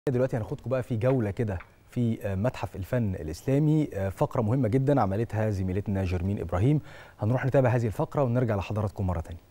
دلوقتي هناخدكم بقى في جولة كده في متحف الفن الإسلامي فقرة مهمة جدا عملتها زميلتنا جرمين إبراهيم هنروح نتابع هذه الفقرة ونرجع لحضراتكم مرة تانية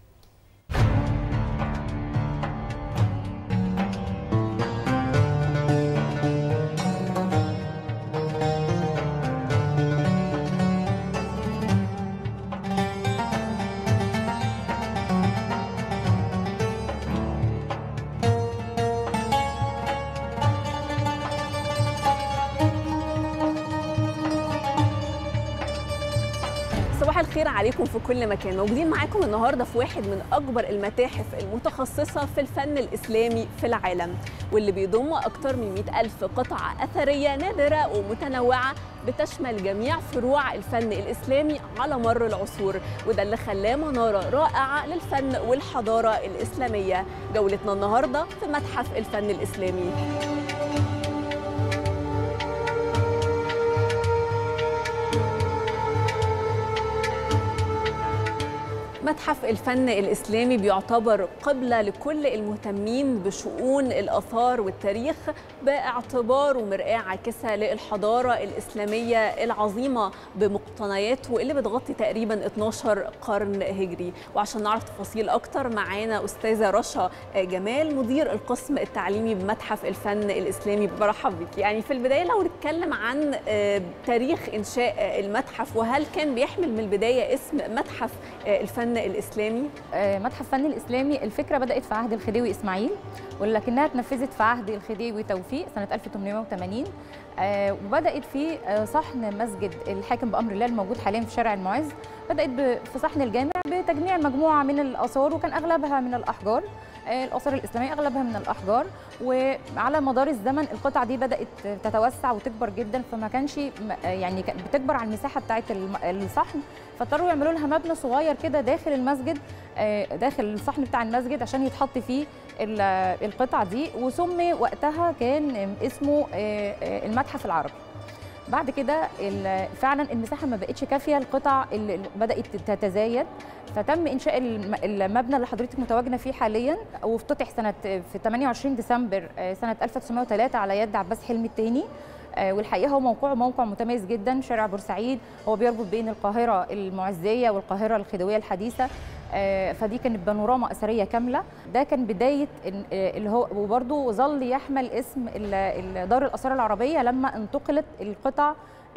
صباح الخير عليكم في كل مكان موجودين معاكم النهارده في واحد من اكبر المتاحف المتخصصه في الفن الاسلامي في العالم واللي بيضم اكثر من 100 الف قطعه اثريه نادره ومتنوعه بتشمل جميع فروع الفن الاسلامي على مر العصور وده اللي خلاه مناره رائعه للفن والحضاره الاسلاميه جولتنا النهارده في متحف الفن الاسلامي متحف الفن الإسلامي بيعتبر قبلة لكل المهتمين بشؤون الآثار والتاريخ باعتباره مرآة عاكسة للحضارة الإسلامية العظيمة بمقتنياته اللي بتغطي تقريبا 12 قرن هجري وعشان نعرف تفاصيل أكتر معانا أستاذة رشا جمال مدير القسم التعليمي بمتحف الفن الإسلامي برحب بك يعني في البداية لو نتكلم عن تاريخ إنشاء المتحف وهل كان بيحمل من البداية اسم متحف الفن الاسلامي متحف الفن الاسلامي الفكره بدات في عهد الخديوي اسماعيل ولكنها اتنفذت في عهد الخديوي توفيق سنه 1880 وبدات في صحن مسجد الحاكم بامر الله الموجود حاليا في شارع المعز بدات في صحن الجامع بتجميع مجموعه من الاثار وكان اغلبها من الاحجار الاثار الاسلاميه اغلبها من الاحجار وعلى مدار الزمن القطع دي بدات تتوسع وتكبر جدا فما كانش يعني بتكبر على المساحه بتاعه الصحن فاضطروا يعملوا لها مبنى صغير كده داخل المسجد داخل الصحن بتاع المسجد عشان يتحط فيه القطع دي وسمي وقتها كان اسمه المتحف العربي بعد كده فعلا المساحه ما بقتش كافيه القطع اللي بدات تتزايد فتم انشاء المبنى اللي حضرتك متواجده فيه حاليا وافتتح سنه في 28 ديسمبر سنه 1903 على يد عباس حلمي الثاني والحقيقه هو موقعه موقع متميز جدا شارع بورسعيد هو بيربط بين القاهره المعزيه والقاهره الخديويه الحديثه فدي كانت بانوراما اثريه كامله ده كان بدايه اللي هو وبرده ظل يحمل اسم دار الاثار العربيه لما انتقلت القطع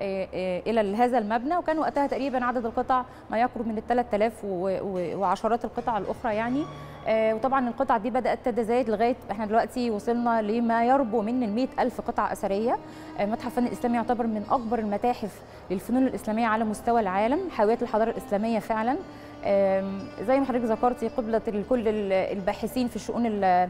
الى هذا المبنى وكان وقتها تقريبا عدد القطع ما يقرب من ال 3000 وعشرات القطع الاخرى يعني وطبعا القطع دي بدات تتزايد لغايه احنا دلوقتي وصلنا لما يربو من ال 100000 قطعه اثريه متحف الفن الاسلامي يعتبر من اكبر المتاحف للفنون الاسلاميه على مستوى العالم حاويات الحضاره الاسلاميه فعلا زي ما حضرتك ذكرتي قبلة لكل الباحثين في شؤون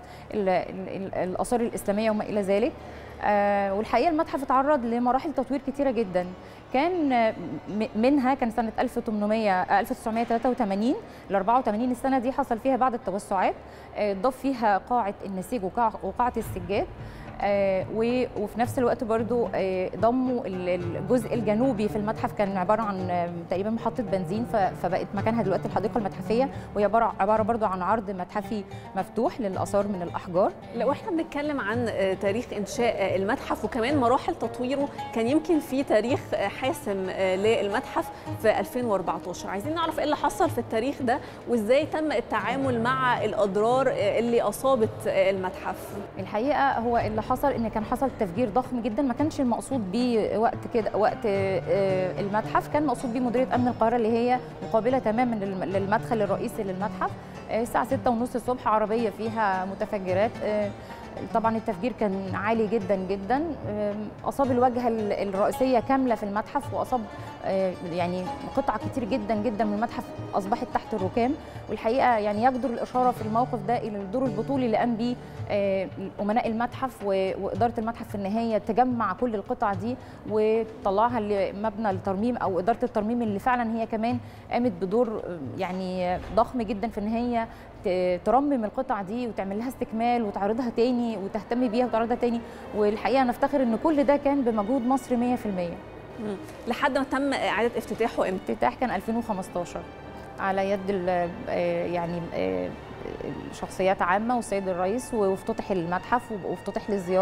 الآثار الإسلامية وما إلى ذلك والحقيقة المتحف اتعرض لمراحل تطوير كتيرة جدا كان منها كان سنة 1800 1983 ل 84 السنة دي حصل فيها بعض التوسعات ضاف فيها قاعة النسيج وقاعة السجاد آه وفي نفس الوقت برضو آه ضموا الجزء الجنوبي في المتحف كان عباره عن آه تقريبا محطه بنزين فبقت مكانها دلوقتي الحديقه المتحفيه وهي عباره عباره برضو عن عرض متحفي مفتوح للاثار من الاحجار لو احنا بنتكلم عن تاريخ انشاء المتحف وكمان مراحل تطويره كان يمكن في تاريخ حاسم للمتحف في 2014 عايزين نعرف ايه اللي حصل في التاريخ ده وازاي تم التعامل مع الاضرار اللي اصابت المتحف الحقيقه هو اللي حصل ان كان حصل تفجير ضخم جدا ما كانش المقصود بيه وقت كده وقت المتحف كان مقصود بيه مديريه امن القاهره اللي هي مقابله تماما للمدخل الرئيسي للمتحف الساعه 6:30 الصبح عربيه فيها متفجرات طبعا التفجير كان عالي جدا جدا اصاب الواجهه الرئيسيه كامله في المتحف واصاب يعني قطع كتير جدا جدا من المتحف اصبحت تحت الركام والحقيقه يعني يجدر الاشاره في الموقف ده الى الدور البطولي اللي قام بيه امناء المتحف واداره المتحف في النهايه تجمع كل القطع دي وطلعها لمبنى الترميم او اداره الترميم اللي فعلا هي كمان قامت بدور يعني ضخم جدا في ان هي ترمم القطع دي وتعمل لها استكمال وتعرضها تاني وتهتم بيها وتعرضها تاني والحقيقه نفتخر ان كل ده كان بمجهود مصر 100% لحد ما تم اعاده افتتاحه امتى؟ افتتاح كان 2015 على يد يعني شخصيات عامه والسيد الرئيس وافتتح المتحف وافتتح للزياره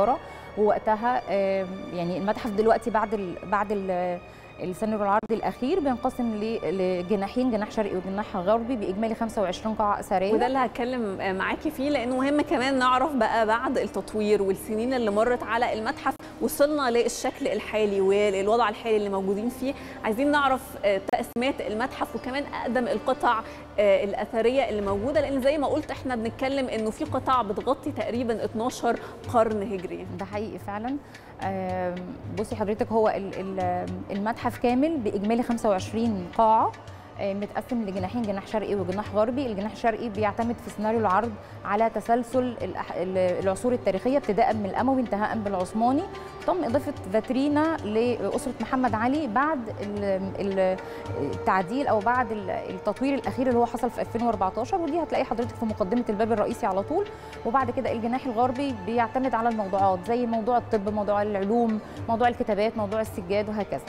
ووقتها آه، يعني المتحف دلوقتي بعد ال بعد ال السيناريو العرضي الاخير بينقسم ل- لجناحين جناح شرقي وجناح غربي باجمالي 25 قاعه اثريه وده اللي هتكلم معاكي فيه لانه مهم كمان نعرف بقى بعد التطوير والسنين اللي مرت على المتحف وصلنا للشكل الحالي والوضع الحالي اللي موجودين فيه عايزين نعرف آه، تقسيمات المتحف وكمان اقدم القطع آه، الاثريه اللي موجوده لان زي ما قلت احنا بنتكلم انه في قطع بتغطي تقريبا 12 قرن هجري ده حقيقي فعلا آم، بصي حضرتك هو ال- ال- المتحف كامل باجمالي 25 قاعه آه، متقسم لجناحين جناح شرقي وجناح غربي الجناح الشرقي بيعتمد في سيناريو العرض على تسلسل الأح- ال- العصور التاريخيه ابتداء من الاموي انتهاء بالعثماني تم اضافه فاترينا لاسره محمد علي بعد ال- ال- التعديل او بعد ال- التطوير الاخير اللي هو حصل في 2014 ودي هتلاقي حضرتك في مقدمه الباب الرئيسي على طول وبعد كده الجناح الغربي بيعتمد على الموضوعات زي موضوع الطب موضوع العلوم موضوع الكتابات موضوع السجاد وهكذا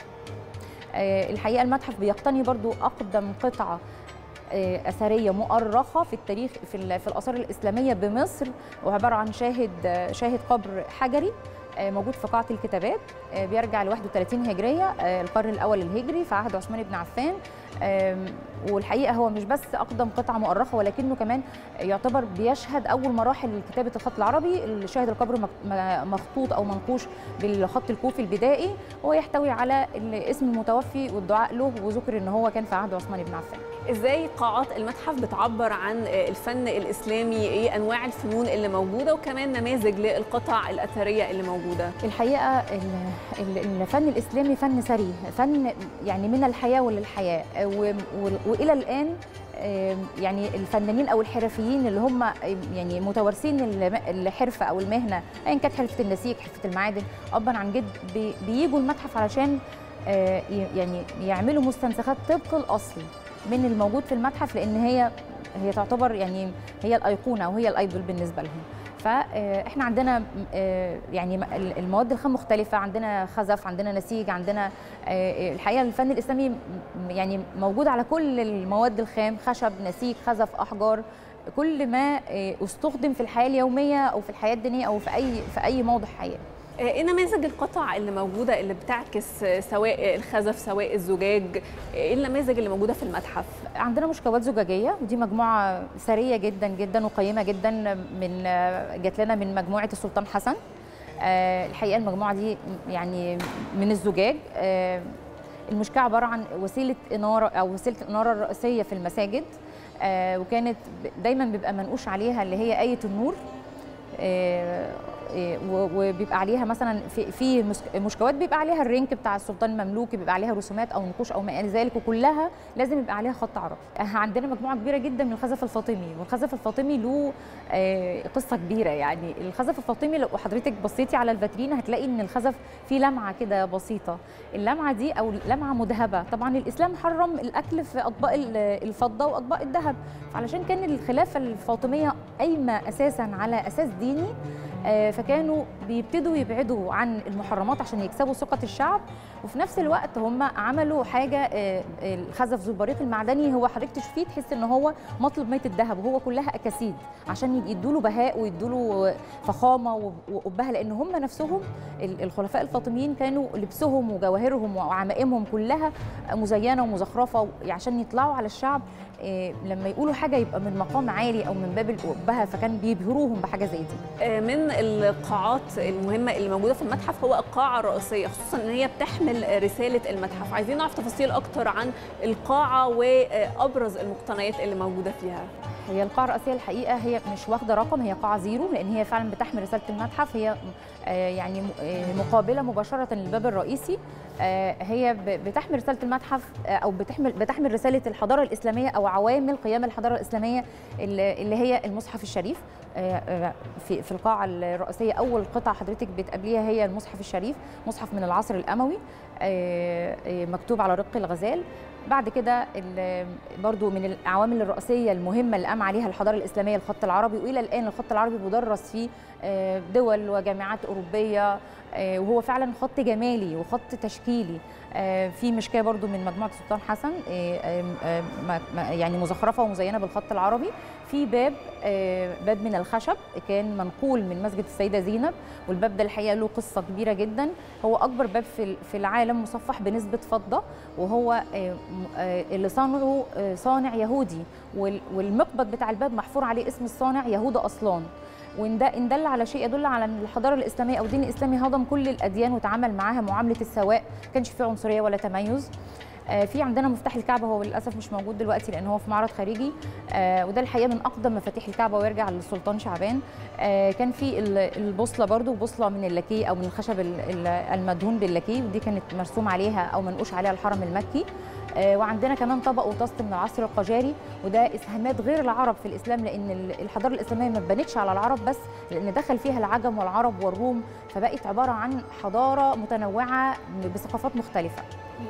آه، الحقيقه المتحف بيقتني برضو اقدم قطعه آه، اثريه مؤرخه في التاريخ في ال- في الاثار الاسلاميه بمصر وعباره عن شاهد آه، شاهد قبر حجري آه، موجود في قاعه الكتابات آه، بيرجع ل 31 هجريه آه، القرن الاول الهجري في عهد عثمان بن عفان آم، والحقيقه هو مش بس اقدم قطعه مؤرخه ولكنه كمان يعتبر بيشهد اول مراحل كتابه الخط العربي الشاهد القبر مك- م- مخطوط او منقوش بالخط الكوفي البدائي هو يحتوي على ال- اسم المتوفي والدعاء له وذكر ان هو كان في عهد عثمان بن عفان ازاي قاعات المتحف بتعبر عن الفن الاسلامي ايه انواع الفنون اللي موجوده وكمان نماذج للقطع الاثريه اللي موجوده الحقيقه ال- ال- الفن الاسلامي فن ثري فن يعني من الحياه وللحياه و- و- والى الان آم، يعني الفنانين او الحرفيين اللي هم يعني متوارثين الم- الحرفه او المهنه ايا كانت حرفه النسيج حرفه المعادن ابا عن جد بي- بيجوا المتحف علشان آه، ي- يعني يعملوا مستنسخات طبق الاصل من الموجود في المتحف لان هي هي تعتبر يعني هي الايقونه او هي الايدول بالنسبه لهم فاحنا عندنا آه، يعني م- المواد الخام مختلفه عندنا خزف عندنا نسيج عندنا آه، الحقيقه الفن الاسلامي م- يعني موجود على كل المواد الخام خشب نسيج خزف احجار كل ما آه، استخدم في الحياه اليوميه او في الحياه الدينيه او في اي في اي موضع حياه آه، ايه نماذج القطع اللي موجوده اللي بتعكس آه، سواء الخزف سواء الزجاج آه، ايه النماذج اللي موجوده في المتحف عندنا مشكوات زجاجيه ودي مجموعه ثريه جدا جدا وقيمه جدا من جات لنا من مجموعه السلطان حسن آه، الحقيقه المجموعه دي يعني من الزجاج آه، المشكاه عباره عن وسيله اناره او وسيله الاناره الرئيسيه في المساجد آه، وكانت ب- دايما بيبقى منقوش عليها اللي هي ايه النور آه، آه، و- وبيبقى عليها مثلا في في مسك- مشكوات بيبقى عليها الرنك بتاع السلطان المملوكي بيبقى عليها رسومات او نقوش او ما الى ذلك وكلها لازم يبقى عليها خط عربي آه، عندنا مجموعه كبيره جدا من الخزف الفاطمي والخزف الفاطمي له آه، قصه كبيره يعني الخزف الفاطمي لو حضرتك بصيتي على الفاترين هتلاقي ان الخزف فيه لمعه كده بسيطه اللمعه دي او لمعه مذهبه طبعا الاسلام حرم الاكل في اطباق ال- الفضه واطباق الذهب علشان كان الخلافه الفاطميه قايمه اساسا على اساس ديني آه، فكانوا بيبتدوا يبعدوا عن المحرمات عشان يكسبوا ثقه الشعب وفي نفس الوقت هم عملوا حاجه آه، الخزف ذو البريق المعدني هو حضرتك تشوفيه تحس ان هو مطلب ميه الذهب وهو كلها اكاسيد عشان يدوا له بهاء ويدوا له فخامه وب- وقبها لان هم نفسهم ال- الخلفاء الفاطميين كانوا لبسهم وجواهرهم وعمائمهم كلها مزينه ومزخرفه عشان يطلعوا على الشعب آه، لما يقولوا حاجه يبقى من مقام عالي او من باب القبه فكان بيبهروهم بحاجه زي دي آه، من القاعات المهمه اللي موجوده في المتحف هو القاعه الرئيسيه خصوصا ان هي بتحمل رساله المتحف عايزين نعرف تفاصيل اكتر عن القاعه وابرز المقتنيات اللي موجوده فيها هي القاعة الرئيسية الحقيقة هي مش واخدة رقم هي قاعة زيرو لأن هي فعلا بتحمل رسالة المتحف هي آه، يعني م- آه، مقابلة مباشرة للباب الرئيسي آه، هي ب- بتحمل رسالة المتحف آه، أو بتحمل بتحمل رسالة الحضارة الإسلامية أو عوامل قيام الحضارة الإسلامية اللي اللي هي المصحف الشريف آه، آه، في في القاعة الرئيسية أول قطعة حضرتك بتقابليها هي المصحف الشريف مصحف من العصر الأموي آه، آه، مكتوب على رق الغزال بعد كده ال- برضو من العوامل الرئيسيه المهمه اللي قام عليها الحضاره الاسلاميه الخط العربي والى الان الخط العربي مدرس في آه، دول وجامعات اوروبيه آه، وهو فعلا خط جمالي وخط تشكيلي آه، في مشكاه برضو من مجموعه السلطان حسن آه، آم، آم، ما- ما- يعني مزخرفه ومزينه بالخط العربي في باب آه، باب من الخشب كان منقول من مسجد السيده زينب والباب ده الحقيقه له قصه كبيره جدا هو اكبر باب في ال- في العالم مصفح بنسبه فضه وهو آه، م- آه، اللي صنعه آه، صانع يهودي وال- والمقبض بتاع الباب محفور عليه اسم الصانع يهوذا اصلان وان ده ان دل على شيء يدل على ان الحضاره الاسلاميه او الدين الاسلامي هضم كل الاديان وتعامل معاها معامله السواء ما كانش فيه عنصريه ولا تميز آه، في عندنا مفتاح الكعبه هو للاسف مش موجود دلوقتي لان هو في معرض خارجي آه، وده الحقيقه من اقدم مفاتيح الكعبه ويرجع للسلطان شعبان آه، كان في ال- البوصله برضو بوصله من اللاكيه او من الخشب ال- ال- المدهون باللاكيه ودي كانت مرسوم عليها او منقوش عليها الحرم المكي آه، وعندنا كمان طبق وطست من العصر القجاري وده اسهامات غير العرب في الاسلام لان ال- الحضاره الاسلاميه ما اتبنتش على العرب بس لان دخل فيها العجم والعرب والروم فبقت عباره عن حضاره متنوعه بثقافات مختلفه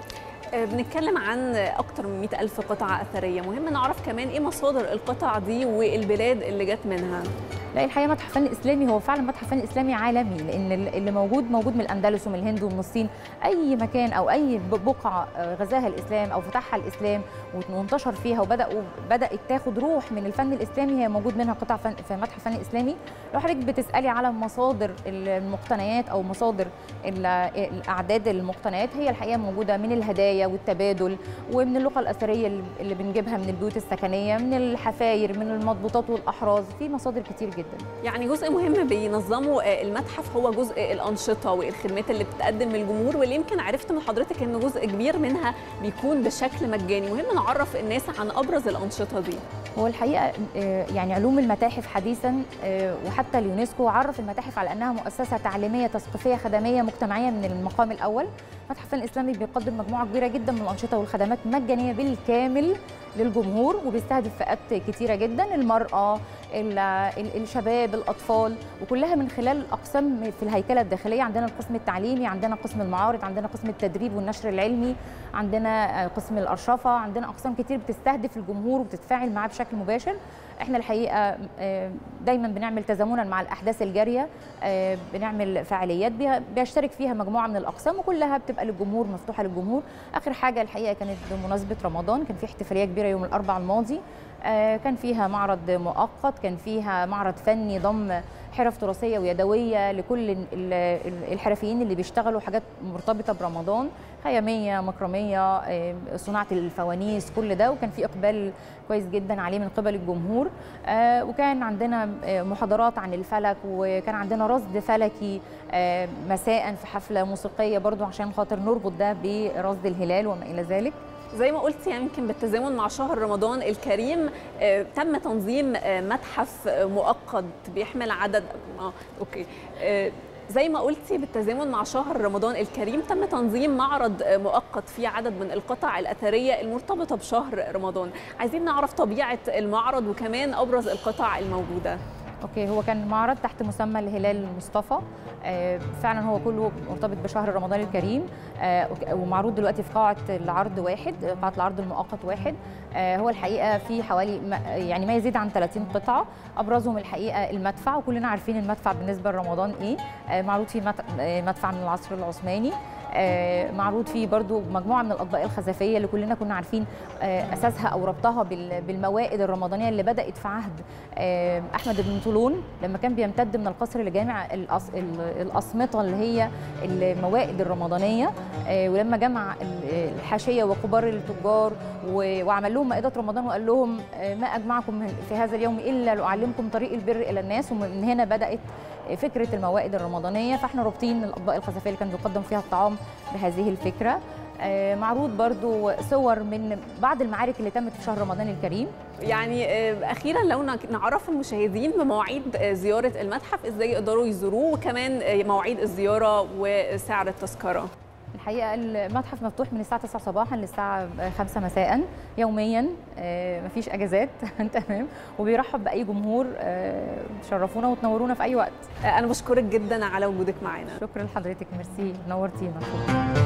آه، بنتكلم عن أكتر من 100 ألف قطعة أثرية مهم نعرف كمان إيه مصادر القطع دي والبلاد اللي جت منها لا الحقيقه متحف فن اسلامي هو فعلا متحف فن اسلامي عالمي لان ال- اللي موجود موجود من الاندلس ومن الهند ومن الصين اي مكان او اي ب- بقعه آه، غزاها الاسلام او فتحها الاسلام وانتشر فيها وبداوا بدات تاخد روح من الفن الاسلامي هي موجود منها قطع فن في متحف فن اسلامي لو حضرتك بتسالي على مصادر المقتنيات او مصادر ال- الاعداد المقتنيات هي الحقيقه موجوده من الهدايا والتبادل ومن اللغه الاثريه اللي- اللي بنجيبها من البيوت السكنيه من الحفاير من المضبوطات والاحراز في مصادر كتير جدا يعني جزء مهم بينظمه آه، المتحف هو جزء الأنشطة والخدمات اللي بتتقدم للجمهور واللي يمكن عرفت من حضرتك إن جزء كبير منها بيكون بشكل مجاني مهم نعرف الناس عن أبرز الأنشطة دي هو الحقيقه آه، يعني علوم المتاحف حديثا آه، وحتى اليونسكو عرف المتاحف على انها مؤسسه تعليميه تثقيفيه خدميه مجتمعيه من المقام الاول متحف الفن الاسلامي بيقدم مجموعه كبيره جدا من الانشطه والخدمات مجانيه بالكامل للجمهور وبيستهدف فئات كتيره جدا المراه ال- ال- الشباب الاطفال وكلها من خلال اقسام في الهيكله الداخليه عندنا القسم التعليمي عندنا قسم المعارض عندنا قسم التدريب والنشر العلمي عندنا آه، قسم الارشفه عندنا اقسام كتير بتستهدف الجمهور وبتتفاعل معاه بشكل مباشر احنا الحقيقه آه، دايما بنعمل تزامنا مع الاحداث الجاريه آه، بنعمل فعاليات بيها- بيشترك فيها مجموعه من الاقسام وكلها بتبقى للجمهور مفتوحه للجمهور اخر حاجه الحقيقه كانت بمناسبه رمضان كان في احتفاليه كبيره يوم الاربعاء الماضي آه، كان فيها معرض مؤقت كان فيها معرض فني ضم حرف تراثيه ويدويه لكل ال- ال- الحرفيين اللي بيشتغلوا حاجات مرتبطه برمضان خياميه مكرميه آه، صناعه الفوانيس كل ده وكان في اقبال كويس جدا عليه من قبل الجمهور آه، وكان عندنا آه، محاضرات عن الفلك وكان عندنا رصد فلكي آه، مساء في حفله موسيقيه برضو عشان خاطر نربط ده برصد الهلال وما الى ذلك زي ما قلت يعني يمكن بالتزامن مع شهر رمضان الكريم آه، تم تنظيم آه، متحف آه، مؤقت بيحمل عدد اه اوكي آه، زي ما قلتي بالتزامن مع شهر رمضان الكريم تم تنظيم معرض آه، مؤقت فيه عدد من القطع الأثرية المرتبطة بشهر رمضان عايزين نعرف طبيعة المعرض وكمان أبرز القطع الموجودة اوكي هو كان معرض تحت مسمى الهلال المصطفى آه، فعلا هو كله مرتبط بشهر رمضان الكريم آه، وك- ومعروض دلوقتي في قاعه العرض واحد آه، قاعه العرض المؤقت واحد آه، هو الحقيقه في حوالي ما- يعني ما يزيد عن 30 قطعه ابرزهم الحقيقه المدفع وكلنا عارفين المدفع بالنسبه لرمضان ايه آه، معروض فيه مت- آه، مدفع من العصر العثماني آه، معروض فيه برضو مجموعه من الاطباق الخزفيه اللي كلنا كنا عارفين آه، اساسها او ربطها بال- بالموائد الرمضانيه اللي بدات في عهد آه، احمد بن طولون لما كان بيمتد من القصر لجامع الأص- ال- الاصمطه اللي هي الموائد الرمضانيه آه، ولما جمع ال- الحاشيه وكبار التجار و- وعمل لهم مائده رمضان وقال لهم آه، ما اجمعكم في هذا اليوم الا لاعلمكم طريق البر الى الناس ومن هنا بدات فكره الموائد الرمضانيه فاحنا رابطين الاطباق الخزفيه اللي كان بيقدم فيها الطعام بهذه الفكره آه، معروض برضو صور من بعض المعارك اللي تمت في شهر رمضان الكريم يعني آه، اخيرا لو نك- نعرف المشاهدين بمواعيد آه، زياره المتحف ازاي يقدروا يزوروه وكمان آه، مواعيد الزياره وسعر التذكره الحقيقه المتحف مفتوح من الساعه 9 صباحا للساعه 5 مساء يوميا آه، مفيش اجازات تمام وبيرحب باي جمهور آه، تشرفونا وتنورونا في اي وقت آه، انا بشكرك جدا على وجودك معانا شكرا لحضرتك ميرسي نورتينا شكرا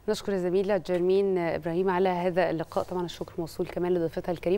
نشكر الزميله جرمين ابراهيم على هذا اللقاء طبعا الشكر موصول كمان لضيفتها الكريمه